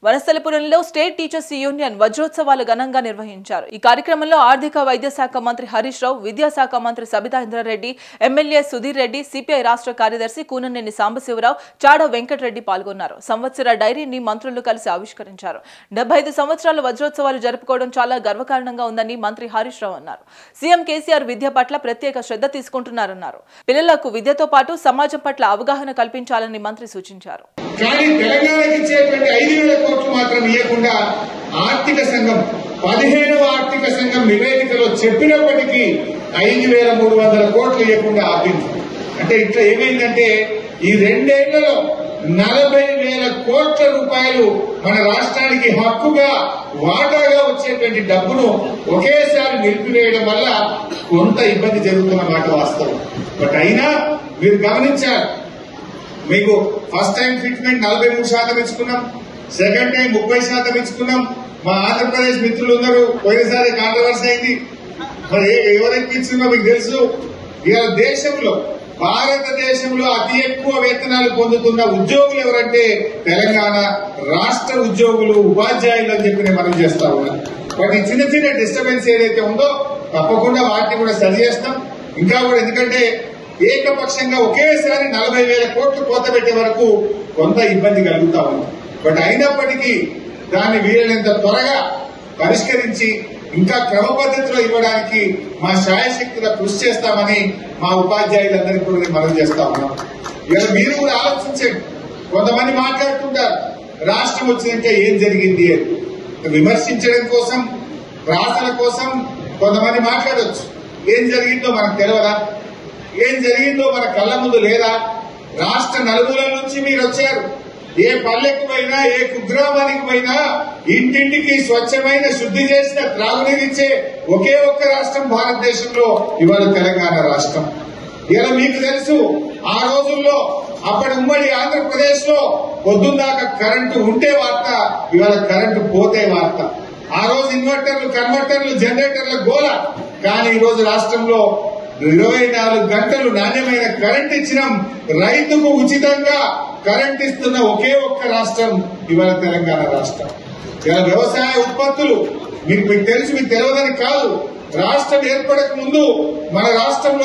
వనస్థలిపురంలో state teachers union వజ్రోత్సవాలు ఘనంగా నిర్వహించారు ఈ కార్యక్రమంలో ఆర్థిక వైద్య శాఖ మంత్రి హరీష్ రావు విద్యాశాఖ మంత్రి సబితా ఇంద్రారెడ్డి ఎమ్మెల్యే సుధీర్ రెడ్డి సిపిఐ రాష్ట్ర కార్యదర్శి కూననేని సాంబశివరావు చాడ వెంకటరెడ్డి పాల్గొన్నారు సంవత్సర డైరీని మంత్రులు కలిసి ఆవిష్కరించారు డెబ్బై ఐదు సంవత్సరాల వజ్రోత్సవాలు జరుపుకోవడం చాలా గర్వకారణంగా ఉందని మంత్రి హరీష్ రావు అన్నారు సీఎం కేసీఆర్ విద్య పట్ల ప్రత్యేక శ్రద్ధ తీసుకుంటున్నారన్నారు పిల్లలకు విద్యతో పాటు సమాజం పట్ల అవగాహన కల్పించాలని మంత్రి సూచించారు కానీ తెలంగాణకి ఇచ్చేటువంటి ఐదు వేల కోట్లు మాత్రం ఇవ్వకుండా ఆర్థిక సంఘం పదిహేనవ ఆర్థిక సంఘం నివేదికలో చెప్పినప్పటికీ ఐదు వేల మూడు వందల కోట్లు ఇవ్వకుండా ఆపింది అంటే ఇట్లా ఏమైందంటే ఈ రెండేళ్లలో నలభై వేల కోట్ల రూపాయలు మన రాష్ట్రానికి హక్కుగా వాటాగా వచ్చేటువంటి డబ్బును ఒకేసారి నిలిపివేయడం వల్ల కొంత ఇబ్బంది జరుగుతున్న మాట వాస్తవం బట్ అయినా మీరు గమనించాలి మీకు ఫస్ట్ టైం ఫిట్మెంట్ నలభై మూడు శాతం ఇచ్చుకున్నాం సెకండ్ టైం ముప్పై శాతం ఇచ్చుకున్నాం మా ఆంధ్రప్రదేశ్ మిత్రులు ఉన్నారు పోయినసారి కాంట్రవర్సీ అయింది మరి ఎవరికి ఇచ్చిందో మీకు తెలుసు ఇవాళ దేశంలో భారతదేశంలో అతి ఎక్కువ వేతనాలు పొందుతున్న ఉద్యోగులు ఎవరంటే తెలంగాణ రాష్ట్ర ఉద్యోగులు ఉపాధ్యాయులు అని చెప్పి నేను మనం చేస్తా ఉన్నాం వాటి చిన్న చిన్న డిస్టర్బెన్స్ ఏదైతే ఉందో తప్పకుండా వాటిని కూడా సరి చేస్తాం ఇంకా కూడా ఎందుకంటే ఏకపక్షంగా ఒకేసారి నలభై వేల కోట్లు కోత పెట్టే వరకు కొంత ఇబ్బంది కలుగుతా ఉంది బట్ అయినప్పటికీ దాన్ని వీలైనంత త్వరగా పరిష్కరించి ఇంకా క్రమ పద్ధతిలో ఇవ్వడానికి మా శాయశక్తుల కృషి చేస్తామని మా ఉపాధ్యాయులందరికీ కూడా నేను మనం చేస్తా ఉన్నాం ఇవాళ మీరు కూడా ఆలోచించండి కొంతమంది మాట్లాడుతుంటారు రాష్ట్రం వచ్చినాక ఏం జరిగింది అని విమర్శించడం కోసం ప్రార్థన కోసం కొంతమంది మాట్లాడొచ్చు ఏం జరిగిందో మనకు తెలియదా ఏం జరిగిందో మన కళ్ళ ముందు లేదా రాష్ట్ర నలుమూలల నుంచి మీరు వచ్చారు ఏ పల్లెకు పోయినా ఏ కుగ్రామానికి పోయినా ఇంటింటికి స్వచ్ఛమైన శుద్ధి చేసిన త్రాగునీరిచ్చే ఒకే ఒక్క రాష్ట్రం భారతదేశంలో ఇవాళ తెలంగాణ రాష్ట్రం ఇలా మీకు తెలుసు ఆ రోజుల్లో అప్పటి ఉమ్మడి ఆంధ్రప్రదేశ్ లో పొద్దున్నాక కరెంటు ఉంటే వార్త ఇవాళ కరెంటు పోతే వార్త ఆ రోజు ఇన్వర్టర్లు కన్వర్టర్లు జనరేటర్ల గోల కానీ ఈ రోజు రాష్ట్రంలో ఇరవై నాలుగు గంటలు నాణ్యమైన కరెంట్ ఇచ్చినాం రైతుకు ఉచితంగా కరెంట్ ఇస్తున్న ఒకే ఒక్క రాష్ట్రం ఇవాళ తెలంగాణ రాష్ట్రం ఇలా వ్యవసాయ ఉత్పత్తులు మీకు మీకు తెలుసు మీకు తెలియదని కాదు రాష్ట్రం ఏర్పడక ముందు మన రాష్ట్రంలో